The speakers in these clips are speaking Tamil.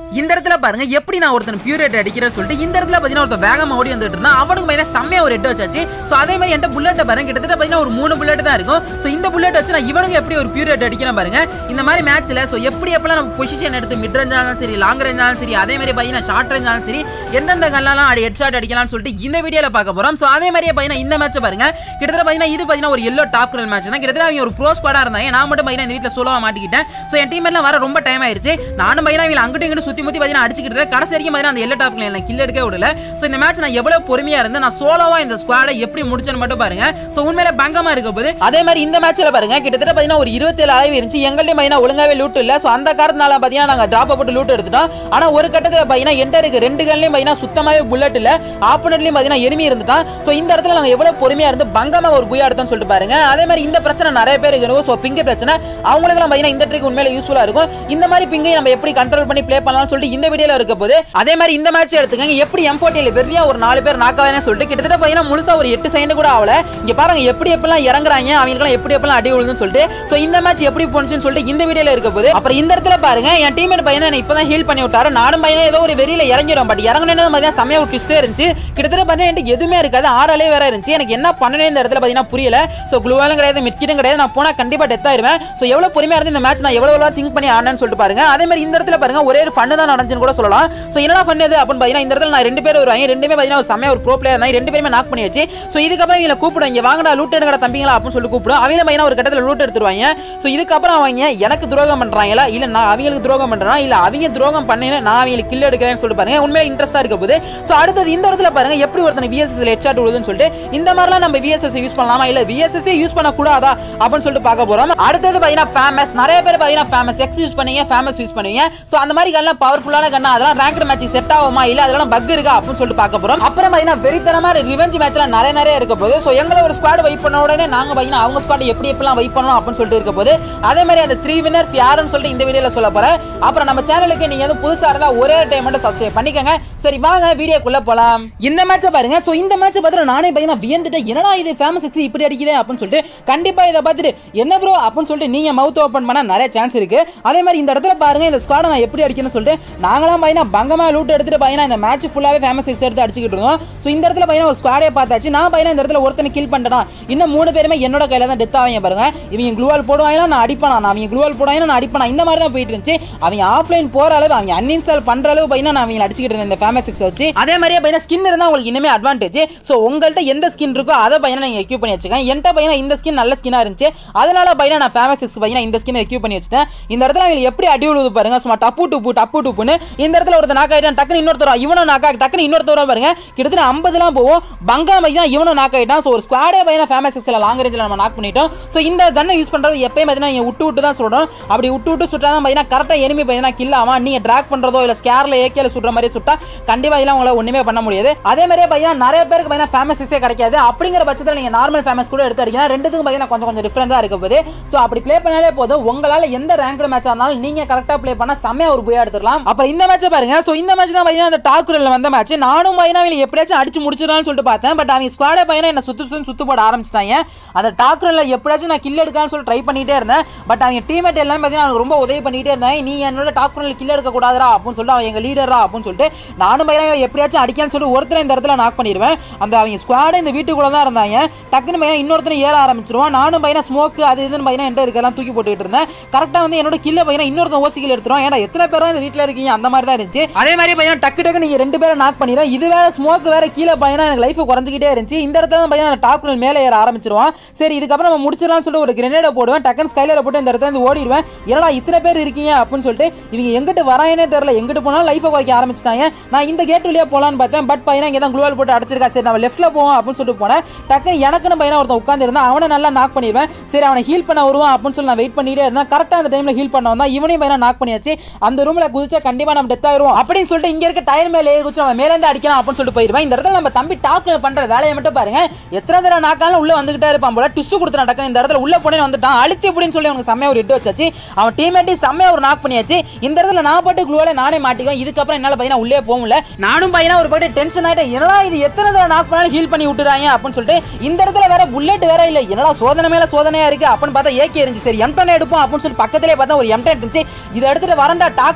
இந்த இடத்துல பாருங்க எப்படி நான் ஒருத்தன் பியூர் ஹெட் அடிக்கிறேன்னு சொல்லிட்டு இந்த இடத்துல பாத்தீங்கன்னா ஒருத்தன் வேகமா ஓடி வந்துட்டு இருந்தான் அவனுக்கு பாத்தீங்கன்னா செம்மையா ஒரு ஹெட் வச்சாச்சு சோ அதே மாதிரி என்கிட்ட புல்லட் பாருங்க கிட்டத்தட்ட பாத்தீங்கன்னா ஒரு மூணு புல்லட் தான் இருக்கும் சோ இந்த புல்லட் வச்சு நான் இவனுக்கு எப்படி ஒரு பியூர் ஹெட் அடிக்கிறேன் பாருங்க இந்த மாதிரி மேட்ச்ல சோ எப்படி எப்பலாம் நம்ம பொசிஷன் எடுத்து மிட் ரேஞ்சாலும் சரி லாங் ரேஞ்சாலும் சரி அதே மாதிரி பாத்தீங்கன்னா ஷார்ட் ரேஞ்சாலும் சரி எந்தெந்த கல்லாம் அடி ஹெட் ஷாட் அடிக்கலாம்னு சொல்லிட்டு இந்த வீடியோல பார்க்க போறோம் சோ அதே மாதிரியே பாத்தீங்கன்னா இந்த மேட்ச் பாருங்க கிட்டத்தட்ட பாத்தீங்கன்னா இது பாத்தீங்கன்னா ஒரு எல்லோ டாப் கிரல் மேட்ச் தான் கிட்டத்தட்ட அவங்க ஒரு ப்ரோ ஸ்குவாடா இருந்தாங்க நான் மட்டும் பாத்தீங்கன்னா இந்த வீட்ல சோலோவா மாட்டிக்கிட்டேன் சோ என் டீம் எல்லாம் வர ரொம்ப டைம் ஆயிருச்சு நானும் பாத்தீங்கன்னா இவங்க அங்கிட்டும் இங்கிட்டும் சுத்தி முத்தி பாத்தீங்கன்னா அடிச்சுக்கிட்டு இருந்தேன். கடைசி வரைக்கும் பாத்தீங்கன்னா அந்த எல்லோ டாப் கிரல் கில் எடுக்க விடல சோ இந்த மேட்ச் நான் எவ்வளவு பொறுமையா இருந்து நான் சோலோவா இந்த ஸ்குவாடை எப்படி முடிச்சேன்னு மட்டும் பாருங்க சோ உண்மையில பங்கமா இருக்க போது அதே மாதிரி இந்த மேட்ச்ல பாருங்க கிட்டத்தட்ட பாத்தீங்கன்னா ஒரு இருபத்தேழு அளவு இருந்துச்சு எங்கள்டையும் பாத்தீங்கன்னா ஒழுங்காவே லூட் இல்ல சோ அந்த காரணத்தினால பாத்தீங்கன்னா நாங்க டிராப் போட்டு லூட் எடுத்துட்டோம் ஆனா ஒரு கட்டத்துல பாத்தீங்கன்னா என்டருக்கு ரெண்டு கன்லயும் பாத்தீங்கன்னா சுத்தமாவே புல்லட் இல்ல ஆப்போனட்லயும் பாத்தீங்கன்னா எனிமி இருந்துட்டான் சோ இந்த இடத்துல நாங்க எவ்வளவு பொறுமையா இருந்து பங்கமா ஒரு குயா எடுத்தோம்னு சொல்லிட்டு பாருங்க அதே மாதிரி இந்த பிரச்சனை நிறைய பேருக்கு இருக்கும் சோ பிங்க் பிரச்சனை அவங்களுக்குலாம் பாத்தீங்கன்னா இந்த ட்ரிக் உண்மையில யூஸ்ஃபுல்லா இருக்கும் இந்த மாதிரி பிங்கை நம்ம எப்படி கண்ட்ரோல் பண்ணி ப்ளே பண்ணலாம்னு சொல்லிட்டு இந்த வீடியோல இருக்க போது அதே மாதிரி இந்த மேட்ச் எடுத்துக்கங்க எப்படி எம் போட்டியில் வெறியா ஒரு நாலு பேர் நாக்காவேன்னு சொல்லிட்டு கிட்டத்தட்ட பாத்தீங்கன்னா முழுசா ஒரு எட்டு செகண்ட் கூட ஆகல இங்க பாருங்க எப்படி எப்பெல்லாம் இறங்குறாங்க அவங்களுக்குலாம் எப்படி எப்பெல்லாம் அடி விழுதுன்னு சொல்லிட்டு சோ இந்த மேட்ச் எப்படி போனுச்சுன்னு சொல்லிட்டு இந்த வீடியோல இருக்க போது அப்புறம் இந்த இடத்துல பாருங்க என் டீமேட் பையனை என்னை இப்பதான் ஹீல் பண்ணி விட்டாரு நானும் பையனை ஏதோ ஒரு வெறியில இறங்கிடும் பட் இறங்கணும்னு மாதிரி செமையா ஒரு ட்விஸ்டே இருந்துச்சு கிட்டத்தட்ட பார்த்தீங்கன்னா என்கிட்ட எதுவுமே இருக்காது ஆறாலே வேற இருந்துச்சு எனக்கு என்ன பண்ணணும் இந்த இடத்துல பார்த்தீங்கன்னா புரியல ஸோ குளூவாலும் கிடையாது மிட்கிட்டும் கிடையாது நான் போனா கண்டிப்பா டெத் ஆயிருவேன் ஸோ எவ்வளவு பொறுமையா இருந்து இந்த மேட்ச் நான் எவ்வளவு திங்க் பண்ணி ஆனேன்னு சொல்லிட்டு பாருங்க அதே மாதிரி இந்த இடத்துல பாருங்க ஒரே ஒரு ஃபன்னு தான் நடந்துச்சுன்னு கூட சொல்லலாம் ஸோ என்னடா ஃபன் இது அப்படின்னு பார்த்தீங்கன்னா இந்த இடத்துல நான் ரெண்டு பேர் வருவாங்க ரெண்டுமே பார்த்தீங்கன்னா ஒரு செமையா ஒரு ப்ரோ பிளேயர் தான் ரெண்டு பேருமே நாக் பண்ணி வச்சு ஸோ இதுக்கப்புறம் இவங்களை கூப்பிடுவாங்க இங்க வாங்கடா லூட் எடுக்கடா தம்பிங்களா அப்படின்னு சொல்லி கூப்பிடும் அவங்க பார்த்தீங்கன்னா ஒரு கட்டத்தில் லூட் எடுத்துருவாங்க ஸோ இதுக்கப்புறம் அவங்க எனக்கு துரோகம் பண்றாங்களா இல்ல நான் அவங்களுக்கு துரோகம் பண்றேனா இல்ல அவங்க துரோகம் பண்ணேன்னு நான் அவங்களுக்கு கில் எடுக்கிறேன்னு சொல்லிட்டு பாருங்க உண்மையில இன்ட்ரெஸ்டா இருக்க போது ஸோ அடுத்தது இந்த இடத்துல பாருங்க எப்படி ஒருத்தன் விஎஸ்எஸ் ஹெட்ஷாட் விழுதுன்னு சொல்லிட்டு இந்த மாதிரிலாம் நம்ம விஎஸ்எஸ் யூஸ் பண்ணலாமா இல்ல விஎஸ்எஸ் யூஸ் பண்ண கூடாதா அப்படின்னு சொல்லிட்டு பார்க்க போறோம் அடுத்தது பாத்தீங்கன்னா ஃபேமஸ் நிறைய பேர் பாத்தீங்கன்னா ஃபேமஸ் எக்ஸ் யூஸ் பண்ணீங்க ஃபேமஸ் யூஸ் பண்ணுவீங்க ஸோ அந்த மாதிரி கல்லாம் பவர்ஃபுல்லான கண்ணா அதெல்லாம் ரேங்க்டு மேட்ச் செட் ஆகுமா இல்ல அதெல்லாம் பக் இருக்கா அப்படின்னு சொல்லிட்டு பார்க்க போறோம் அப்புறம் பாத்தீங்கன்னா வெறித்தனமா ரிவெஞ்ச் மேட்ச்லாம் நிறைய நிறைய இருக்க போது ஸோ எங்களை ஒரு ஸ்குவாட் வைப் பண்ண உடனே நாங்க பாத்தீங்கன்னா அவங்க ஸ்குவாட் எப்படி எப்படிலாம் வைப் பண்ணலாம் அப்படின்னு சொல்லிட்டு இருக்க போது அதே மாதிரி அந்த த்ரீ வினர்ஸ் யாருன்னு சொல்லிட்டு இந்த வீடியோல சொல்ல போறேன் அப்புறம் நம்ம சேனலுக்கு நீங்க எதுவும் புதுசா இருந்தா ஒரே டைம் மட்டும் சப்ஸ்கிரைப் பண்ணிக்கங்க சரி வாங்க வீடியோக்குள்ள போலாம் இந்த மேட்சை பாருங்க சோ இந்த மேட்ச் பார்த்துட்டு நானே பையனா வியந்துட்டேன் என்னடா இது ஃபேமஸ் எக்ஸ் இப்படி அடிக்குதே அப்படின்னு சொல்லிட்டு கண்டிப்பா இதை பார்த்துட்டு என்ன ப்ரோ அப்படின்னு சொல்லிட்டு நீங்க மவுத் ஓப்பன் பண்ண நிறைய சான்ஸ் இருக்கு அதே மாதிரி இந்த இடத்துல பாருங்க இந்த ஸ்குவாடை நான் எப்படி அடிக்கணும்னு சொல்லிட்டு நாங்களாம் பையனா பங்கமா லூட் எடுத்துட்டு பையனா இந்த மேட்ச் ஃபுல்லாவே ஃபேமஸ் எக்ஸ் எடுத்து அடிச்சுக்கிட்டு இருந்தோம் ஸோ இந்த இடத்துல பையனா ஒரு ஸ்குவாடே பார்த்தாச்சு நான் பையனா இந்த இடத்துல ஒருத்தனை கில் பண்ணிட்டேன் இன்னும் மூணு பேருமே என்னோட கையில தான் டெத் ஆவாங்க பாருங்க இவங்க க்ளூவால் போடுவாங்களா நான் அடிப்பேனா நான் அவங்க க்ளூவால் போடுவாங்க நான் அடிப்பேனா இந்த மாதிரி தான் போயிட்டு இருந்துச்சு அவங்க ஆஃப்லைன் போற அளவு அவங்க அன்இன்ஸ்டால் பண்ற அளவு பையனா நான் அவங்க அடிச்சுக்கிட்டு இருந்தேன் இந்த ஃபேமஸ் எக்ஸ் வச்சு அதே மாதிரியே பையனா ஸ்கின் இருந்தா உங்களுக்கு இனிமே அட்வான்டேஜ் ஸோ உங்கள்கிட்ட எந்த ஸ்கின் இருக்கோ அதை பையனா நீங்க எக்யூப் பண்ணி வச்சுக்கேன் என்கிட்ட பையனா இந்த ஸ்கின் நல்ல ஸ்கின்னா இருந்துச்சு அதனால பையனா நான் ஃபேமஸ் எக்ஸ் பையனா இந்த ஸ்கின் எக்யூப் பண்ணி வச்சுட்டேன் இந்த இடத்துல அவங்க எப்படி அடி விழுது பாருங்க சும்மா டப்பு டுப்பு டப்பு டுப்புன்னு இந்த இடத்துல ஒருத்தர் நாக் ஆயிட்டான் டக்குனு இன்னொருத்தர் இவனும் நாக்கா டக்குனு இன்னொருத்தர் பாருங்க கிட்டத்தட்ட ஐம்பதுலாம் போவோம் பங்கா மை தான் இவனும் நாக் ஆயிட்டான் ஸோ ஒரு ஸ்குவாடே பையனா ஃபேமஸ் எக்ஸ்ல லாங் ரேஞ்சில் நம்ம நாக் பண்ணிட்டோம் ஸோ இந்த கன்னை யூஸ் பண்றது எப்பயும் பார்த்தீங்கன்னா நீங்க விட்டு விட்டு தான் சுடணும் அப்படி விட்டு விட்டு சுட்டா தான் பார்த்தீங்கன்னா கரெக்டாக எனிமி பார்த்தீங்கன்னா கில் ஆகும் நீங்க ட்ராக் பண்றதோ இல்ல ஸ்கேர்ல ஏகேல சுடுற மாதிரி சுட்டா கண்டிப்பா இதெல்லாம் உங்களால ஒண்ணுமே பண்ண முடியாது அதே மாதிரியே பார்த்தீங்கன்னா நிறைய பேருக்கு பார்த்தீங்கன்னா ஃபேமஸ் எக்ஸே கிடைக்காது அப்படிங்கிற பட்சத்தில் நீங்க நார்மல் ஃபேமஸ் கூட எடுத்து அடிக்கலாம் ரெண்டுத்துக்கும் பார்த்தீங்கன்னா கொஞ்சம் கொஞ்சம் டிஃப்ரெண்டாக இருக்க போது ஸோ அப்படி ப்ளே பண்ணாலே போதும் உங்களால எந்த ரேங்க்டு மேட்ச் இருந்தாலும் நீங்க கரெக்டாக ப்ளே பண்ணா செம்மையா ஒரு புயா எடுத்துக்கலாம் அப்புறம் இந்த மேட்சை பாருங்க ஸோ இந்த மேட்ச் தான் பார்த்தீங்கன்னா அந்த டாக்குரில் வந்த மேட்ச் நானும் பையனா இவங்க எப்படியாச்சும் அடிச்சு முடிச்சிடலாம்னு சொல்லிட்டு பார்த்தேன் பட் அவங்க ஸ்குவாடே பையனா என்ன சுத்து சுத்து சுத்து போட ஆரம்பிச்சிட்டாங்க அந்த டாக்குரில் எப்படியாச்சும் நான் கில் எடுக்கலாம்னு சொல்லி ட்ரை பண்ணிட்டே இருந்தேன் பட் அவங்க டீமேட் எல்லாமே பார்த்தீங்கன்னா எனக்கு ரொம்ப உதவி பண்ணிட்டே இருந்தாங்க நீ என்னோட டாக்குரில் கில் எடுக்க கூடாதுடா அப்படின்னு சொல்லிட்டு அவன் எங்க லீடரா அப்படின்னு சொல்லிட்டு நானும் பையனா எப்படியாச்சும் அடிக்கலாம்னு சொல்லிட்டு ஒருத்தர் இந்த இடத்துல நாக் பண்ணிடுவேன் அந்த அவங்க ஸ்குவாடே இந்த வீட்டுக்குள்ள தான் இருந்தாங்க டக்குன்னு பையனா இன்னொருத்தனை ஏற ஆரம்பிச்சிருவான் நானும் பையனா ஸ்மோக் அது இதுன்னு பையனா என்கிட்ட இருக்கலாம் தூக்கி போட்டுக்கிட்டு இருந்தேன் கரெக்டாக வந்து என்னோட கில்ல பையனா இன்னொருத்தன் ஓசிக்கில் எடுத்துருவான் ஏன்னா எத்தனை பேர் தான் இந்த வீட்டில் இருக்கீங்க அந்த மாதிரி தான் இருந்துச்சு அதே மாதிரி பையனா டக்கு டக்கு நீங்க ரெண்டு பேரும் நாக் பண்ணிடுவோம் இது வேற ஸ்மோக் வேற கீழே பையனா எனக்கு லைஃப் குறைஞ்சிக்கிட்டே இருந்துச்சு இந்த இடத்துல தான் பையனா டாப் மேலே ஏற ஆரம்பிச்சிருவான் சரி இதுக்கப்புறம் நம்ம முடிச்சிடலாம்னு சொல்லிட்டு ஒரு கிரனேடை போடுவேன் டக்குன்னு ஸ்கைலரை போட்டு இந்த இடத்துல இருந்து ஓடிடுவேன் என்னடா இத்தனை பேர் இருக்கீங்க அப்படின்னு சொல்லிட்டு இவங்க எங்கிட்டு வராயனே தெரியல எங்கிட்டு போனாலும் லைஃபை குறைக்க ஆரம்பிச்சிட்டாங்க நான் இந்த கேட் வழியா போலான்னு பார்த்தேன் பட் பையனா இங்கே தான் குளோவல் போட்டு அடிச்சிருக்கா சரி நம்ம லெஃப்ட்ல போவோம் அப்படின்னு சொல்லிட்டு போனேன் டக்குன்னு எனக்குன்னு பையனா ஒருத்தன் உட்காந்து இருந்தான் அவனை நல்லா நாக் பண்ணிடுவேன் சரி அவனை ஹீல் பண்ண வருவான் அப்படின்னு சொல்லி நான் வெயிட் பண்ணிட்டே இருந்தேன் கரெக்டாக அந்த டைம்ல ஹீல் பண்ண வந்தா இவனையும் பையனா நாக் பண்ணியாச்சு அந்த ரூம்ல குதிச்சா கண்டிப்பா நம்ம டெத் ஆயிருவோம் அப்படின்னு சொல்லிட்டு இங்க இருக்க டயர் மேல ஏறி குதிச்சு நம்ம மேல இருந்து அடிக்கலாம் அப்படின்னு சொல்லிட்டு போயிருவேன் இந்த இடத்துல நம்ம தம்பி டாக்ல பண்ற வேலையை மட்டும் பாருங்க எத்தனை தடவை நாக்காலும் உள்ள வந்துகிட்டே இருப்பான் போல டுஸ்ட் கொடுத்துறான் டக்குனு இந்த இடத்துல உள்ள போனே வந்துட்டான் அழுத்தி அப்படின்னு சொல்லி அவனுக்கு செம்மையா ஒரு ஹிட் வச்சாச்சு அவன் டீமேட்டி செம்மையா ஒரு நாக் பண்ணியாச்சு இந்த இடத்துல நான் பாட்டு குளோல நானே மாட்டிக்குவேன் இதுக்கப்புறம் என்னால பையனா உள்ளே போக முடியல நானும் பையனா ஒரு பாட்டு டென்ஷன் ஆயிட்டேன் என்னடா இது எத்தனை தடவை நாக் பண்ணாலும் ஹீல் பண்ணி விட்டுறாங்க அப்படின்னு சொல்லிட்டு இந்த இடத்துல வேற புல்லட் வேற இல்ல என்னடா சோதனை மேல சோதனையா இருக்கு அப்படின்னு பார்த்தா ஏகே இருந்துச்சு சரி எம் எடுப்போம் அப்படின்னு சொல்லி பக்கத்திலே பார்த்தா ஒரு எம் இருந்துச்சு இதை எடுத்துட்டு வரண்டா டாக்குரல் ஒன்று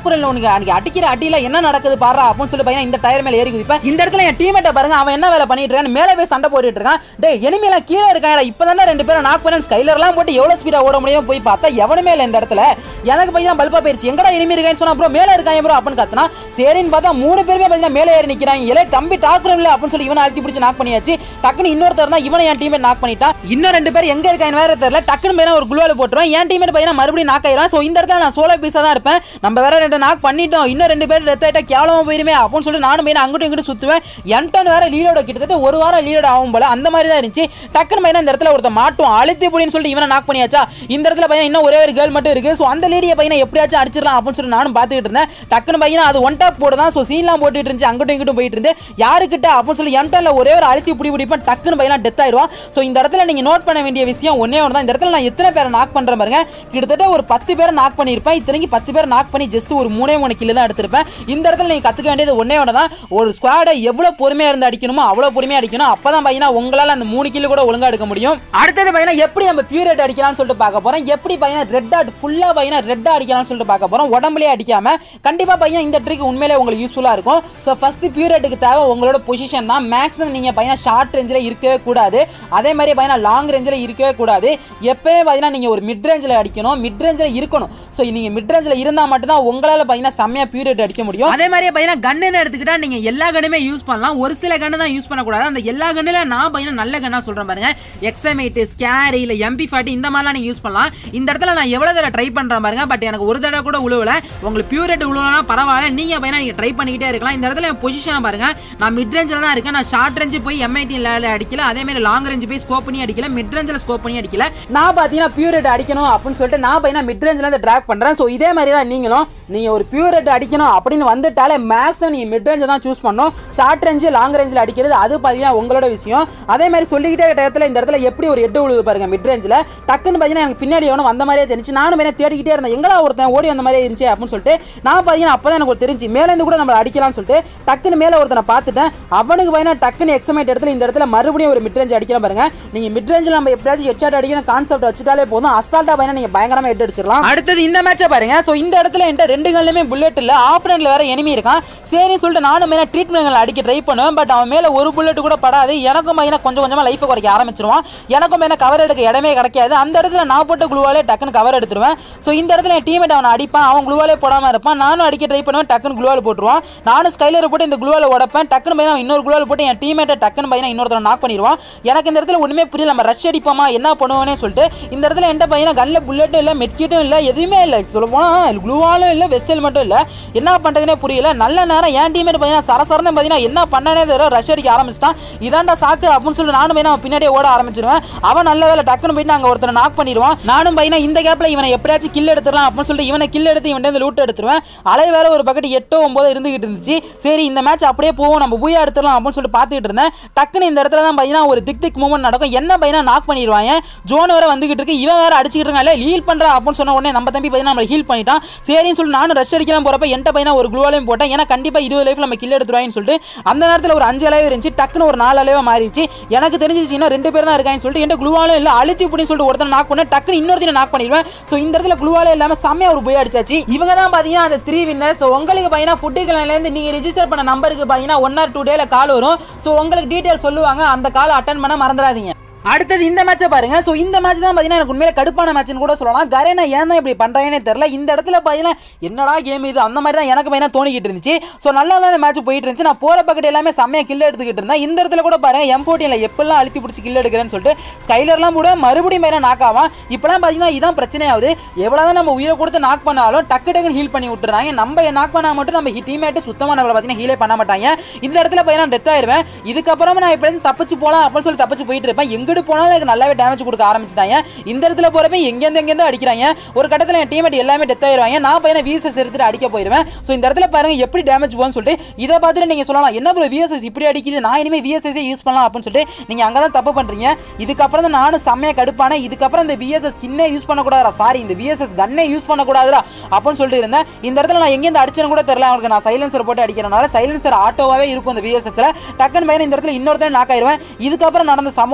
இங்க அன்னைக்கு அடிக்கிற அடியில என்ன நடக்குது பாரு அப்படின்னு சொல்லி பையன் இந்த டயர் மேல ஏறி குதிப்பேன் இந்த இடத்துல என் டீமேட்டை பாருங்க அவன் என்ன வேலை பண்ணிட்டு இருக்கான் மேலே போய் சண்டை போட்டுட்டு இருக்கான் டேய் எனிமையில கீழே இருக்காங்க இப்பதானே ரெண்டு பேரும் நாக் பண்ண ஸ்கைலர்லாம் போட்டு எவ்வளவு ஸ்பீடா ஓட முடியும் போய் பார்த்தா எவனுமே இல்லை இந்த இடத்துல எனக்கு பையன் பல்பா போயிருச்சு எங்கடா எனிமி இருக்கான்னு சொன்னா ப்ரோ மேல இருக்காங்க ப்ரோ அப்படின்னு கத்துனா சரின்னு பார்த்தா மூணு பேருமே பார்த்தீங்கன்னா மேலே ஏறி நிக்கிறாங்க இல்லை தம்பி டாக்குறோம் இல்லை அப்படின்னு சொல்லி இவனை அழுத்தி பிடிச்சி நாக் பண்ணியாச்சு டக்குன்னு இன்னொருத்தர் தான் இவனை என் டீமேட் நாக் பண்ணிட்டான் இன்னும் ரெண்டு பேர் எங்க இருக்காங்க வேற தெரியல டக்குன்னு பையனா ஒரு குளுவால போட்டுருவேன் என் டீமேட் பையனா மறுபடியும் நாக் ஆயிரும் ஸோ இந்த இடத்துல நான் சோலோ பீஸா தான் இருப்பேன் நம்ம வேற ரெண்டு நாக் பண்ணிட்டோம் இன்னும் ரெண்டு பேர் டெத் ஆயிட்டா கேவலமா போயிருமே அப்படின்னு சொல்லிட்டு நானும் பையனா அங்கிட்டும் இங்கிட்டும் சுத்துவேன் என்டன் வேற லீடோட கிட்டத்தட்ட ஒரு வாரம் லீடோட ஆகும் போல அந்த மாதிரி தான் இருந்துச்சு டக்குன்னு பையனா இந்த இடத்துல ஒருத்த மாட்டும் அழுத்தி புடின்னு சொல்லிட்டு இவனை நாக் பண்ணியாச்சா இந்த இடத்துல பையன் இன்னும் ஒரே ஒரு கேர்ள் மட்டும் இருக்கு ஸோ அந்த லேடியை பையனை எப்படியாச்சும் அடிச்சிடலாம் அப்படின்னு சொல்லி நானும் பார்த்துக்கிட்டு இருந்தேன் டக்குன்னு பையனா அது ஒன் டாப் போட்டு தான் ஸோ சீன்லாம் போட்டுட்டு இருந்துச்சு அங்கிட்டும் இங்கிட்டும் போயிட்டு இருந்து யாருக்கிட்ட அப்படின்னு சொல்லி எம்டன்ல ஒரே ஒரு அழுத்தி பிடி பிடிப்பேன் டக்குன்னு பையனா டெத் ஆயிடுவான் ஸோ இந்த இடத்துல நீங்க நோட் பண்ண வேண்டிய விஷயம் ஒன்னே ஒன்று தான் இந்த இடத்துல நான் எத்தனை பேரை நாக் பண்ற பாருங்க கிட்டத்தட்ட ஒரு பத்து பேரை நாக் பண்ணியிருப்பேன் இத்தனைக்கு பத்து பேரை நாக் பண்ணி ஜஸ்ட் ஒரு மூணே மூணு கிலோ தான் எடுத்திருப்பேன் இந்த இடத்துல நீங்க கத்துக்க வேண்டியது ஒன்னே ஒன்று தான் ஒரு ஸ்குவாடை எவ்வளவு பொறுமையா இருந்து அடிக்கணுமோ அவ்வளவு பொறுமையா அடிக்கணும் அப்பதான் பையனா உங்களால அந்த மூணு கிலோ கூட ஒழுங்கா எடுக்க முடியும் அடுத்தது பையனா எப்படி நம்ம பியூரேட் அடிக்கலாம்னு சொல்லிட்டு பார்க்க போறோம் எப்படி பையனா ரெட் டாட் ஃபுல்லா பையனா ரெட் அடிக்கலாம்னு சொல்லிட்டு பார்க்க போறோம் உடம்புலயே அடிக்காம கண்டிப்பா பையன் இந்த ட்ரிக் உண்மையிலே உங்களுக்கு யூஸ்ஃபுல்லா இருக்கும் ஸோ ஃபர்ஸ்ட் பியூரேட்டுக்கு தேவை உங்களோட பொசிஷன் தான் மேக்ஸிமம் நீங்க பையனா ஷார்ட் ரேஞ்சில் இருக்கவே கூடாது அதே மாதிரி பையனா லாங் ரேஞ்சில் இருக்கவே கூடாது எப்பவே பார்த்தீங்கன்னா நீங்க ஒரு மிட் ரேஞ்சில் அடிக்கணும் மிட் ரேஞ்சில் இருக்கணும் ஸோ நீங்க மிட் ரேஞ்சில் இருந்தால் மட்டும்தான் உங்களால பார்த்தீங்கன்னா செம்மையா பியூரேட் அடிக்க முடியும் அதே மாதிரி பார்த்தீங்கன்னா கன்னு எடுத்துக்கிட்டா நீங்க எல்லா கண்ணுமே யூஸ் பண்ணலாம் ஒரு சில கன்னு தான் யூஸ் பண்ணக்கூடாது அந்த எல்லா கண்ணுல நான் பார்த்தீங்கன்னா நல்ல கண்ணா சொல்றேன் பாருங்க எக்ஸமைட் ஸ்கேரி இல்ல எம்பி ஃபார்ட்டி இந்த மாதிரிலாம் நீங்க யூஸ் பண்ணலாம் இந்த இடத்துல நான் எவ்வளவு தடவை ட்ரை பண்றேன் பாருங்க பட் எனக்கு ஒரு தடவை கூட உழுவல உங்களுக்கு பியூரேட் உழுவலனா பரவாயில்ல நீங்க பார்த்தீங்கன்னா நீங்க ட்ரை பண்ணிக்கிட்டே இருக்கலாம் இந்த இடத்துல என் பொசிஷனை பாருங்க நான் மிட் ரேஞ்சில் தான் இருக்கேன் நான் ஷார்ட் ரேஞ்சு போய் எம்ஐடி லேல அடிக்கல அதே மாதிரி லாங் ரேஞ்சு போய் ஸ்கோப் பண்ணி அடிக்கல மிட் ரேஞ்சில் ஸ்கோப் பண்ணி அடிக்கல நான் பார்த்தீங்கன்னா பியூரேட் அடிக்கணும் அப்படின்னு சொல்லிட்டு நான் பார்த்தீங்கன்னா மிட் ரேஞ்சில் இருந்து ட்ராக் பண்றேன் ஸோ இதே மாதிரி தான் நீங்களும் நீங்க ஒரு பியூரேட் அடிக்கணும் அப்படின்னு வந்துட்டாலே மேக்ஸிமம் நீங்க மிட் ரேஞ்சை தான் சூஸ் பண்ணணும் ஷார்ட் ரேஞ்சு லாங் ரேஞ்சில் அடிக்கிறது அது பார்த்தீங்கன்னா உங்களோட விஷயம் அதே மாதிரி சொல்லிக்கிட்டே இருக்க இடத்துல இந்த இடத்துல எப்படி ஒரு எட்டு விழுது பாருங்க மிட் ரேஞ்சில் டக்குன்னு பார்த்தீங்கன்னா எனக்கு பின்னாடி எவனும் வந்த மாதிரியே தெரிஞ்சு நானும் வேணா தேடிக்கிட்டே இருந்தேன் எங்கடா ஒருத்தன் ஓடி வந்த மாதிரியே இருந்துச்சு அப்படின்னு சொல்லிட்டு நான் பார்த்தீங்கன்னா அப்போ தான் எனக்கு ஒரு தெரிஞ்சு மேலேருந்து கூட நம்ம அடிக்கலாம்னு சொல்லிட்டு டக்குன்னு மேலே ஒருத்தனை பார்த்துட்டேன் அவனுக்கு பார்த்தீங்கன்னா டக்குன்னு எக்ஸமைட் இடத்துல இந்த இடத்துல மறுபடியும் ஒரு மிட் ரேஞ்ச் அடிக்கலாம் பாருங்க நீங்க மிட் ரேஞ்சில் நம்ம எப்படியாச்சும் ஹெட்ஷாட் அடிக்கணும் கான்செப்ட் வச்சுட்டாலே போதும் அசால்ட்டா பார்த்தீங்கன்னா நீங்க பயங்கரமா ஹெட் அடிச்சிடலாம் அடுத்தது இந்த மேட்சை பாருங்க ஸோ இந்த இடத்துல என்கிட்ட ரெண்டு கல்லுமே புல்லட் இல்ல ஆப்பரண்ட்ல வேற எனிமி இருக்கான் சரின்னு சொல்லிட்டு நானும் மேலே ட்ரீட்மெண்ட் அடிக்க ட்ரை பண்ணுவேன் பட் அவன் மேல ஒரு புல்லட் கூட படாது எனக்கும் பார்த்தீங்கன்னா கொஞ்சம் கொஞ்சமா லைஃபை குறைக்க ஆரம்பிச்சிருவான் எனக்கும் மேலே கவர் எடுக்க இடமே கிடைக்காது அந்த இடத்துல நான் போட்ட குழுவாலே டக்குன்னு கவர் எடுத்துருவேன் ஸோ இந்த இடத்துல என் டீமேட் அவனை அடிப்பான் அவன் குழுவாலே போடாம இருப்பான் நானும் அடிக்க ட்ரை பண்ணுவேன் டக்குன்னு குழுவால் போட்டுருவான் நானும் ஸ்கைலர் போட்டு இந்த குழுவால உடப்பேன் டக்குன்னு பையன் இன்னொரு குழுவால் போட்டு என் டீமேட்டை டக்குன்னு பையனை இன்னொருத்தர் நாக் பண்ணிடுவான் எனக்கு இந்த இடத்துல ஒண்ணுமே புரியல நம்ம ரஷ் அடிப்போமா என்ன பண்ணுவோனே சொல்லிட்டு இந்த இடத்துல எந்த பையனா கல்ல புல்லட்டும் இல்லை மெட்கிட்டும் இல்லை எதுவுமே இல்லை சொல்ல போனால் குளுவாலும் இல்லை வெஸ்டல் மட்டும் இல்லை என்ன பண்ணுறதுனே புரியல நல்ல நேரம் என் டீமேட் பையனா சரசரன்னு பார்த்தீங்கன்னா என்ன பண்ணனே தெரியல ரஷ் அடிக்க ஆரம்பிச்சிட்டான் இதாண்டா சாக்கு அப்படின்னு சொல்லி நானும் பையனா அவன் பின்னாடியே ஓட ஆரம்பிச்சிருவேன் அவன் நல்ல வேலை டக்குன்னு போயிட்டு அங்கே ஒருத்தனை நாக் பண்ணிடுவான் நானும் பையனா இந்த கேப்பில் இவனை எப்படியாச்சும் கில் எடுத்துடலாம் அப்படின்னு சொல்லிட்டு இவனை கில் எடுத்து இவன் லூட் எடுத்துருவேன் அலை வேற ஒரு பக்கெட் எட்டோ ஒன்பதோ இருந்துகிட்டு இருந்துச்சு சரி இந்த மேட்ச் அப்படியே போவோம் நம்ம பூயா எடுத்துடலாம் அப்படின்னு சொல்லிட்டு பார்த்துக்கிட்டு இருந்தேன் டக்குன்னு இந்த இடத்துல தான் பையனா ஒரு திக் திக் மூமெண்ட் நடக்கும் என்ன பையனா நாக் பண்ணிடுவாங்க ஜோன் வேற வந்துகிட்டு இருக்கு இவன் வேற அடிச்சுக்கிட்டு இருக்கான் இல்லை ஹீல் பண்றா அப்படின்னு சொன்ன உடனே நம்ம தம்பி பையனா நம்ம ஹீல் பண்ணிட்டான் சரின்னு சொல்லி நானும் ரஷ் அடிக்கலாம் போறப்ப என்கிட்ட பையனா ஒரு குளோலையும் போட்டேன் ஏன்னா கண்டிப்பா இருபது லைஃப்ல நம்ம கில் எடுத்துருவாங்கன்னு சொல்லிட்டு அந்த நேரத்தில் ஒரு அஞ்சு அளவு இருந்துச்சு டக்குன்னு ஒரு நாலு அளவு மாறிடுச்சு எனக்கு தெரிஞ்சிச்சுன்னா ரெண்டு பேர் தான் இருக்காங்கன்னு சொல்லிட்டு என்கிட்ட குளுவாலும் இல்லை அழுத்தி புடின்னு சொல்லிட்டு ஒருத்தர் நாக் பண்ண டக்குன்னு இன்னொருத்தையும் நாக் பண்ணிடுவேன் ஸோ இந்த இடத்துல குளுவாலே இல்லாம செம்மையா ஒரு போய் அடிச்சாச்சு இவங்க தான் பாத்தீங்கன்னா அந்த த்ரீ வின்னர் ஸோ உங்களுக்கு பார்த்தீங்கன்னா ஃபுட்டுலேருந்து நீங்கள் ரிஜிஸ்டர் பண்ண நம்பருக்கு பார்த்தீங்கன்னா ஒன் ஆர் டூ டேல கால் வரும் ஸோ உங்களுக்கு டீட்டெயில் சொல்லுவாங்க அந்த கால் அட்டன் பண்ண மறந்துடாதீங்க அடுத்தது இந்த மேட்சை பாருங்க ஸோ இந்த மேட்ச் தான் பார்த்தீங்கன்னா எனக்கு உண்மையில கடுப்பான மேட்ச்னு கூட சொல்லலாம் கரேனா ஏன் தான் இப்படி பண்ணுறாங்கன்னே தெரியல இந்த இடத்துல பார்த்தீங்கன்னா என்னடா கேம் இது அந்த மாதிரி தான் எனக்கு பையனா தோணிக்கிட்டு இருந்துச்சு ஸோ நல்லா தான் இந்த மேட்ச் போயிட்டு இருந்துச்சு நான் போகிற பக்கெட் எல்லாமே செம்மையாக கில் எடுத்துக்கிட்டு இருந்தேன் இந்த இடத்துல கூட பாருங்க எம் ஃபோர்ட்டியில் எப்பெல்லாம் அழுத்தி பிடிச்சி கில் எடுக்கிறேன்னு சொல்லிட்டு ஸ்கைலர்லாம் கூட மறுபடியும் மேலே நாக் ஆவான் இப்போலாம் பார்த்தீங்கன்னா இதான் பிரச்சனையாகுது எவ்வளோ தான் நம்ம உயிரை கொடுத்து நாக் பண்ணாலும் டக்கு டக்குன்னு ஹீல் பண்ணி விட்டுறாங்க நம்ம நாக் பண்ணால் மட்டும் நம்ம டீமேட்டு சுத்தமாக நம்மளை பார்த்தீங்கன்னா ஹீலே பண்ண மாட்டாங்க இந்த இடத்துல பையனா டெத் ஆயிருவேன் இதுக்கப்புறம் நான் எப்படியாச்சும் தப்பிச்சு போகலாம் அப்படின்னு சொல்லி தப்பிச்சு போயிட்டு இருப்பேன் எங்கிட்டு போனாலும் எனக்கு நல்லாவே டேமேஜ் கொடுக்க ஆரம்பிச்சிட்டாங்க இந்த இடத்துல போறப்ப எங்கேருந்து எங்கேருந்து அடிக்கிறாங்க ஒரு கட்டத்தில் என் டீமேட் எல்லாமே டெத் ஆயிருவாங்க நான் பையனை விஎஸ்எஸ் எடுத்துட்டு அடிக்க போயிருவேன் ஸோ இந்த இடத்துல பாருங்க எப்படி டேமேஜ் போகும்னு சொல்லிட்டு இதை பார்த்துட்டு நீங்க சொல்லலாம் என்ன ப்ரோ விஎஸ்எஸ் இப்படி அடிக்குது நான் இனிமேல் விஎஸ்எஸ் யூஸ் பண்ணலாம் அப்படின்னு சொல்லிட்டு நீங்க அங்கே தான் தப்பு பண்றீங்க இதுக்கப்புறம் தான் நானும் செம்மையாக கடுப்பான இதுக்கப்புறம் இந்த விஎஸ்எஸ் ஸ்கின்னே யூஸ் பண்ணக்கூடாதா சாரி இந்த விஎஸ்எஸ் கன்னே யூஸ் பண்ணக்கூடாதுடா அப்படின்னு சொல்லிட்டு இருந்தேன் இந்த இடத்துல நான் எங்கேருந்து அடிச்சேன்னு கூட தெரியல அவனுக்கு நான் சைலன்சர் போட்டு அடிக்கிறனால சைலன்சர் ஆட்டோவாகவே இருக்கும் இந்த விஎஸ்எஸ்ல டக்குன்னு பையன் இந்த இடத்துல இன்னொருத்தன் நாக் ஆயிருவேன் இதுக்கப்புறம் நடந்த சம்பவம் தான் எனக்கு உண்மையில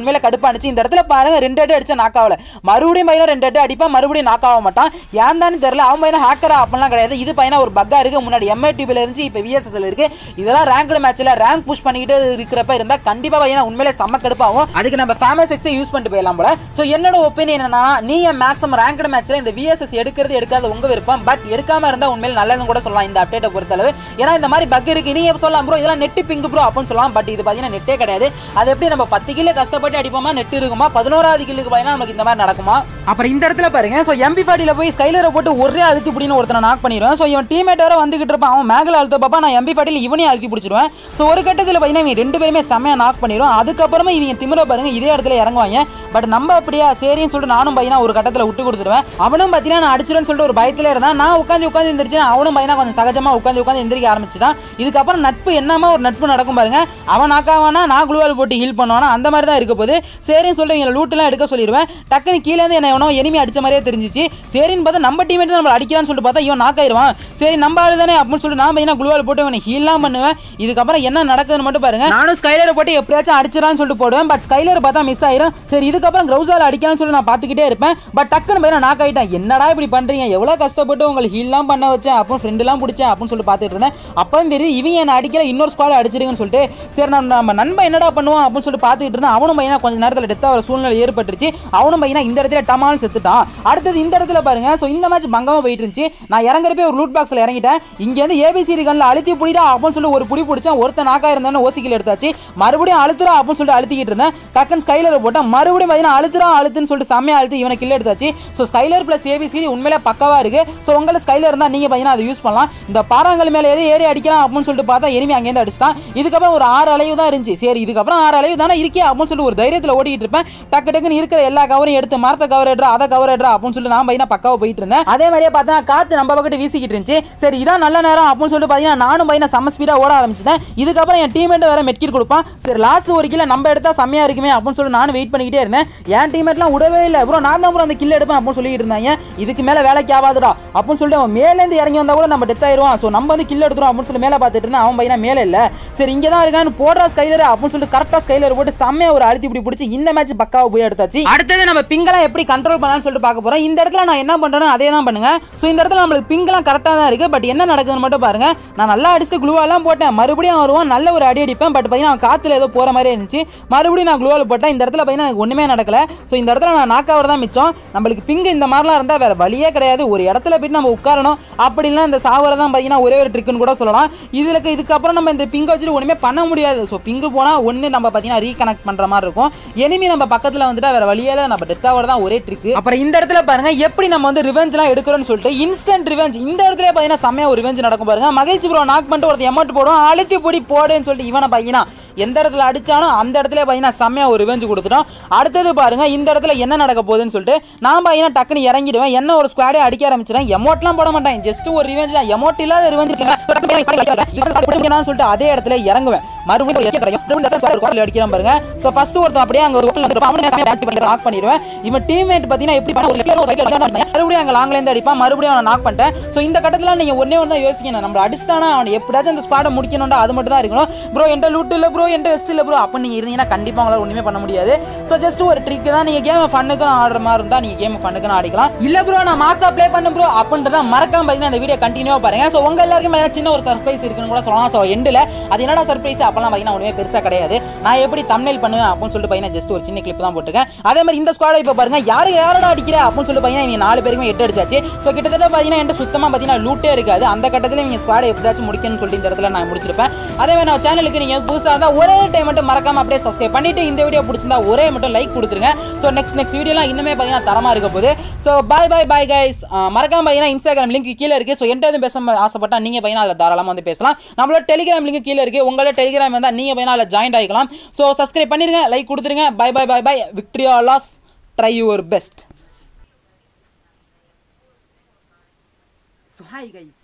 உண்மையில கடுப்பானுச்சு இந்த இடத்துல பாருங்க ரெண்டு அடி அடிச்சா நாக் ஆகல மறுபடியும் பையனா ரெண்டு அடி அடிப்பான் மறுபடியும் நாக் ஆக மாட்டான் ஏன் தானே தெரியல அவன் பையனா ஹேக்கரா அப்படிலாம் கிடையாது இது பையனா ஒரு பக்கா இருக்கு முன்னாடி எம்ஐடிபில இருந்து இப்போ விஎஸ்எஸ்ல இருக்கு இதெல்லாம் ரேங்க்டு மேட்ச்ல ரேங்க் புஷ் பண்ணிக்கிட்டு இருக்கிறப்ப இருந்தா கண்டிப்பா பையனா உண்மையிலே செம்ம கடுப்பாகும் அதுக்கு நம்ம ஃபேமஸ் எக்ஸை யூஸ் பண்ணிட்டு போயிடலாம் போல ஸோ என்னோட ஒப்பீனியன் என்னன்னா நீ மேக்ஸிமம் ரேங்க்டு மேட்ச்ல இந்த விஎஸ்எஸ் எடுக்கிறது எடுக்காத உங்க விருப்பம் பட் எடுக்காம இருந்தா உண்மையில நல்லதுன்னு கூட சொல்லலாம் இந்த அப்டேட்டை பொறுத்தளவு ஏன்னா இந்த மாதிரி பக் இருக்கு நீங்க சொல்லலாம் ப்ரோ இதெல்லாம் நெட்டு பிங்க் ப்ரோ அப்படின்னு சொல்லலாம் பட் இது பாத்தீங்கன்னா நெட்டே கிடையாது அது எப்படி நம்ம பத்து கிலோ கஷ்டப்பட்டு அடிப்போமா நெட் இருக்குமா பதினோராவது கில்லுக்கு பாத்தீங்கன்னா நமக்கு இந்த மாதிரி நடக்குமா அப்புறம் இந்த இடத்துல பாருங்க ஸோ எம்பி ஃபார்ட்டியில் போய் ஸ்கைலரை போட்டு ஒரே அழுத்தி பிடின்னு ஒருத்தனை நாக் பண்ணிடுவேன் ஸோ இவன் டீமேட் வேற வந்துகிட்டு இருப்பான் அவன் மேகல அழுத்த பாப்பா நான் எம்பி ஃபார்ட்டியில் இவனையும் அழுத்தி பிடிச்சிருவேன் ஸோ ஒரு கட்டத்தில் பார்த்தீங்கன்னா இவங்க ரெண்டு பேருமே செம்மையா நாக் பண்ணிடுவோம் அதுக்கப்புறமா இவங்க திமிர பாருங்க இதே இடத்துல இறங்குவாங்க பட் நம்ம அப்படியா சரின்னு சொல்லிட்டு நானும் பையனா ஒரு கட்டத்தில் விட்டு கொடுத்துருவேன் அவனும் பார்த்தீங்கன்னா நான் அடிச்சிடுன்னு சொல்லிட்டு ஒரு பயத்துல இருந்தான் நான் உட்காந்து உட்காந்து எந்திரிச்சேன் அவனும் பையனா கொஞ்சம் சகஜமா உட்காந்து உட்காந்து எந்திரிக்க ஆரம்பிச்சுட்டான் இதுக்கப்புறம் நட்பு என்னமா ஒரு நட்பு நடக்கும் பாருங்க அவன் நாக்காவானா நான் குளுவால் போட்டு ஹீல் பண்ணுவானா அந்த மாதிரி தான் இருக்க போது சரின்னு சொல்லிட்டு இவங்க லூட்டெல்லாம் எடுக்க சொல்லிடுவேன் டக்குனு கீழே இருந்து என்ன எவனோ எனிமி அடிச்ச மாதிரியே தெரிஞ்சிச்சு சரின்னு பார்த்தா நம்ம டீமேட் நம்ம அடிக்கிறான்னு சொல்லிட்டு பார்த்தா இவன் நாக்காயிருவான் சரி நம்ம ஆளு தானே அப்படின்னு சொல்லிட்டு நான் பையனா குளுவால் போட்டு இவனை ஹீல்லாம் பண்ணுவேன் இதுக்கப்புறம் என்ன நடக்குதுன்னு மட்டும் பாருங்க நானும் ஸ்கைலர் போட்டு எப்படியாச்சும் அடிச்சிடலாம்னு சொல்லிட்டு போடுவேன் பட் ஸ்கைலர் பார்த்தா மிஸ் ஆயிரும் சரி இதுக்கப்புறம் கிரௌசால் அடிக்கலாம்னு சொல்லி நான் பார்த்துக்கிட்டே இருப்பேன் பட் டக்குன்னு பையனா நாக் ஆயிட்டேன் என்னடா இப்படி பண்றீங்க எவ்வளோ கஷ்டப்பட்டு உங்களுக்கு ஹீல்லாம் பண்ண வச்சேன் அப்புறம் ஃப்ரெண்டுலாம் பிடிச்சேன் அப்படின்னு சொல்லிட்டு பார்த்துட்டு இருந்தேன் அப்போ தான் தெரியுது இவங்க என்ன அடிக்கல இன்னொரு ஸ்குவாட் அடிச்சிருங்கன்னு சொல்லிட்டு சரி நம்ம நம்ம நண்பன் என்னடா பண்ணுவான் அப்படின்னு சொல்லிட்டு பார்த்துக்கிட்டு இருந்தேன் அவனும் பையனா கொஞ்ச நேரத்தில் டெத் ஆகிற சூழ்நிலை ஏற்பட்டுருச்சு அவனும் பையனா இந்த இடத்துல டமால் செத்துட்டான் அடுத்தது இந்த இடத்துல பாருங்க ஸோ இந்த மேட்ச் பங்கமாக போயிட்டு இருந்துச்சு நான் இறங்குறப்பே ஒரு லூட் பாக்ஸில் இறங்கிட்டேன் இங்கேருந்து ஏபிசிடி கண்ணில் அழுத்தி புடிடா அப்படின்னு சொல்லி ஒரு புடி பிடிச்சேன் ஒருத்தன் நாக்கா இருந்தானு ஓசிக்கில் எடுத்தாச்சு மறுபடியும் அழுத்துறா அப்படின்னு சொல்லிட்டு அழுத்திக்கிட்டு இருந்தேன் டக்குன்னு ஸ்கைலர் போட்டேன் மறுபடியும் பார்த்தீங்கன்னா அழுத்துறா அழுத்துன்னு சொல்லிட்டு செம்மையா அழுத்து இவனை கில் எடுத்தாச்சு ஸோ ஸ்கைலர் ப்ளஸ் ஏபிசிடி உண்மையிலே பக்கவா இருக்கு ஸோ உங்களுக்கு ஸ்கைலர் இருந்தால் நீங்கள் பார்த்தீங்கன்னா அதை யூஸ் பண்ணலாம் இந்த பாறாங்கல் மேலே எது ஏறி அடிக்கலாம் அப்படின்னு சொல்லிட்டு பார்த்தா எனிமி அங்கேருந்து அடிச்சிட்டான் இதுக்கப்புறம் ஒரு ஆறு அலைவு தான் இருந்துச்சு சரி இதுக்கப்புறம் ஆறு அலைவு தானே இருக்கே அப்படின்னு சொல்லிட்டு ஒரு தைரியத்தில் ஓடிட்டு இருப்பேன் டக்கு டக்குன்னு இருக்கிற எல்லா கவரையும் எடுத்து மரத்தை கவர் எடுறா அதை கவர் எடுறா அப்படின்னு சொல்லிட்டு நான் பையனா பக்காவா போயிட்டு இருந்தேன் அதே மாதிரியே பார்த்தா காத்து நம்ம பக்கத்து வீசிக்கிட்டு இருந்துச்சு சரி இதான் நல்ல நேரம் அப்படின்னு சொல்லிட்டு பார்த்தீங்கன்னா நானும் பையனா செம்ம ஸ்பீடாக ஓட ஆரம்பிச்சிட்டேன் இதுக்கப்புறம் என் டீமேட் வேற மெட்கிட் கொடுப்பான் சரி லாஸ்ட் ஒரு கிலோ நம்ம எடுத்தா செம்மையா இருக்குமே அப்படின்னு சொல்லி நானும் வெயிட் பண்ணிக்கிட்டே இருந்தேன் என் டீமேட்லாம் விடவே இல்லை ப்ரோ நான் தான் ப்ரோ அந்த கில் எடுப்பேன் அப்படின்னு சொல்லிட்டு இருந்தாங்க இதுக்கு மேலே வேலைக்கு ஆகாதுடா அப்படின்னு சொல்லிட்டு அவன் மேலேருந்து இறங்கி வந்தா கூட நம்ம டெத் ஆயிருவான் ஸோ நம்ம வந்து கில் எடுத்துரும் அப்படின்னு சொல்லி மேலே பார்த்துட்டு இருந்தேன் அவன் பையனா மேலே இல்லை சரி இங்கே தான் இருக்கான்னு போடுறா ஸ்கைலர் அப்படின்னு சொல்லிட்டு கரெக்டாக ஸ்கைலர் போட்டு செம்மையா ஒரு அழுத்தி இப்படி பிடிச்சி இந்த மேட்ச் பக்காவை போய் எடுத்தாச்சு அடுத்தது நம்ம பிங்கெல்லாம் எப்படி கண்ட்ரோல் பண்ணலாம்னு சொல்லிட்டு பார்க்க போறோம் இந்த இடத்துல நான் என்ன பண்றேனோ அதே தான் பண்ணுங்க ஸோ இந்த இடத்துல நம்மளுக்கு பிங்கெல்லாம் கரெக்டாக தான் இருக்கு பட் என்ன நடக்குதுன்னு மட்டும் பாருங்க நான் நல்லா அடிச்சு குளுவாலாம் போட்டேன் மறுபடியும் அவன் வருவான் நல்ல ஒரு அடி அடிப்பேன் பட் பார்த்தீங்கன்னா அவன் காத்துல ஏதோ போற மாதிரி இருந்துச்சு மறுபடியும் நான் குளுவால் போட்டேன் இந்த இடத்துல பார்த்தீங்கன்னா எனக்கு ஒண்ணுமே நடக்கல ஸோ இந்த இடத்துல நான் நாக்காவர் தான் மிச்சம் நம்மளுக்கு பிங்கு இந்த மாதிரிலாம் இருந்தால் வேற வழியே கிடையாது ஒரு இடத்துல போயிட்டு நம்ம உட்காரணும் அப்படின்னா இந்த சாவரை தான் பார்த்தீங்கன்னா ஒரே ஒரு ட்ரிக்குன்னு கூட சொல்லலாம் இதுல இதுக்கப்புறம் நம்ம இந்த பிங்கை வச்சுட்டு ஒண்ணுமே பண்ண முடியாது ஸோ பிங்கு போனால் ஒன்று நம்ம பார்த்தீங்கன்னா ரீகனெக்ட் பண்ற மாதிரி இருக்கும் எனிமி நம்ம பக்கத்தில் வந்துட்டா வேற வழியே இல்லை நம்ம டெத் ஆவர் தான் ஒரே ட்ரிக் அப்புறம் இந்த இடத்துல பாருங்க எப்படி நம்ம வந்து ரிவெஞ்ச்லாம் எடுக்கிறோம்னு சொல்லிட்டு இன்ஸ்டன்ட் ரிவெஞ்ச் இந்த இடத்துல பார்த்தீங்கன்னா செம்மையா ஒரு ரிவெஞ்ச் நடக்கும் பாருங்க மகிழ்ச்சி ப்ரோ நாக் பண்ணிட்டு ஒருத்தர் எமௌண்ட் போடும் அழுத்தி பொடி போடுன்னு சொல்லிட்டு இவனை பையனா எந்த இடத்துல அடிச்சாலும் அந்த இடத்துல பார்த்தீங்கன்னா செம்மையா ஒரு ரிவெஞ்ச் கொடுத்துட்டோம் அடுத்தது பாருங்க இந்த இடத்துல என்ன நடக்க போகுதுன்னு சொல்லிட்டு நான் பார்த்தீங்கன்னா டக்குன்னு இறங்கிடுவேன் என்ன ஒரு ஸ்குவாடே அடிக்க ஆரம்பிச்சிடேன் எமௌண்ட்லாம் போட மாட்டேன் ஜஸ்ட் ஒரு ரிவெஞ்ச் தான் எமௌண்ட் இல்லாத ரிவெஞ்ச் சொல்லிட்டு அதே இடத்துல இறங்குவேன் மறுபடியும் ஒரு கிடைக்கும். மறுபடியும் இந்த இடத்துல ஒரு குவாட்ல அடிக்கிறான் பாருங்க ஸோ ஃபர்ஸ்ட் ஒருத்தன் அப்படியே அங்க ஒரு குவாட்ல வந்து அவனே செம்மையா act பண்ணி knock பண்ணிடுவேன் இவன் டீம்மேட் பார்த்தீங்கன்னா எப்படி பண்ண ஒரு clear ஒரு right ல அடிப்பான். மறுபடியும் அங்க லாங்ல இருந்து அடிப்பான் மறுபடியும் அவனை நாக் பண்ணிட்டேன் ஸோ இந்த கட்டத்துல நீங்க ஒண்ணே ஒன்று தான் யோசிக்கணும் நம்ம அடிச்சானா அவன் எப்படியாச்சும் அந்த ஸ்குவாடை முடிக்கணும்டா அது மட்டும் தான் இருக்கணும் ப்ரோ என்கிட்ட லூட் இல்லை ப்ரோ என்கிட்ட வெஸ்ட் இல்லை ப்ரோ அப்போ நீங்க இருந்தீங்கன்னா கண்டிப்பா உங்களால ஒண்ணுமே பண்ண முடியாது ஸோ ஜஸ்ட் ஒரு ட்ரிக் தான் நீங்க கேம் ஃபன்னுக்கு ஆடுற மாதிரி இருந்தா நீங்க கேம் ஃபன்னுக்கு ஆடிக்கலாம் இல்ல ப்ரோ நான் மாசா ப்ளே பண்ண ப்ரோ அப்படின்றத மறக்காம பார்த்தீங்கன்னா இந்த வீடியோ கண்டினியூவா பாருங்க ஸோ உங்க எல்லாருக்கும் மேல சின்ன ஒரு சர்ப்ரைஸ் இருக்குன்னு கூட சொல்லலாம் ஸோ எண்டில் அது என்னடா சர்ப்ரைஸ் அப்பெல்லாம் பார்த்தீங்கன்னா ஒன்றுமே பெருசா கிடையாது நான் எப்படி தமிழ் பண்ணுவேன் அப்படின்னு சொல்லிட்டு பார்த்தீங்கன்னா ஜஸ்ட் ஒரு சின்ன கிளிப் தான் போட்டுருக்கேன் அதே மாதிரி இந்த ஸ்குவாடை இப்போ பாருங்க யாரு யாரோட அடிக்கிற அப்படின்னு சொல்லிட்டு பார்த்தீங்கன்னா இவங்க நாலு பேருக்குமே எட்டு அடிச்சாச்சு ஸோ கிட்டத்தட்ட பார்த்தீங்கன்னா என்கிட்ட சுத்தமாக பார்த்தீங்கன்னா லூட்டே இருக்காது அந்த கட்டத்தில் இவங்க ஸ்குவாடை எப்படியாச்சும் முடிக்கணும்னு சொல்லிட்டு இந்த இடத்துல நான் முடிச்சிருப்பேன் அதே மாதிரி நம்ம சேனலுக்கு நீங்கள் புதுசாக இருந்தால் ஒரே டைம் மட்டும் மறக்காம அப்படியே சப்ஸ்கிரைப் பண்ணிட்டு இந்த வீடியோ பிடிச்சிருந்தா ஒரே மட்டும் லைக் கொடுத்துருங்க ஸோ நெக்ஸ்ட் நெக்ஸ்ட் வீடியோலாம் இன்னுமே பார்த்தீங்கன்னா தரமாக இருக்க போகுது ஸோ பாய் பாய் பாய் கைஸ் மறக்காம பார்த்தீங்கன்னா இன்ஸ்டாகிராம் லிங்க் கீழே இருக்கு ஸோ என்கிட்ட எதுவும் பேச ஆசைப்பட்டா நீங்கள் பார்த்தீங்கன்னா அதில் தாராளமாக வந்து பேசலாம் நம்மளோட டெலிகிராம் லிங்க் கீழே இருக்கு உங்களோட டெலிகிராம் வந்தால் நீங்கள் பார்த்தீங்கன்னா அதில் ஜாயின் ஆகிக்கலாம் ஸோ சப்ஸ்கிரைப் பண்ணிருங்க லைக் கொடுத்துருங்க bye bye bye bye Victoria loss try your best so hi guys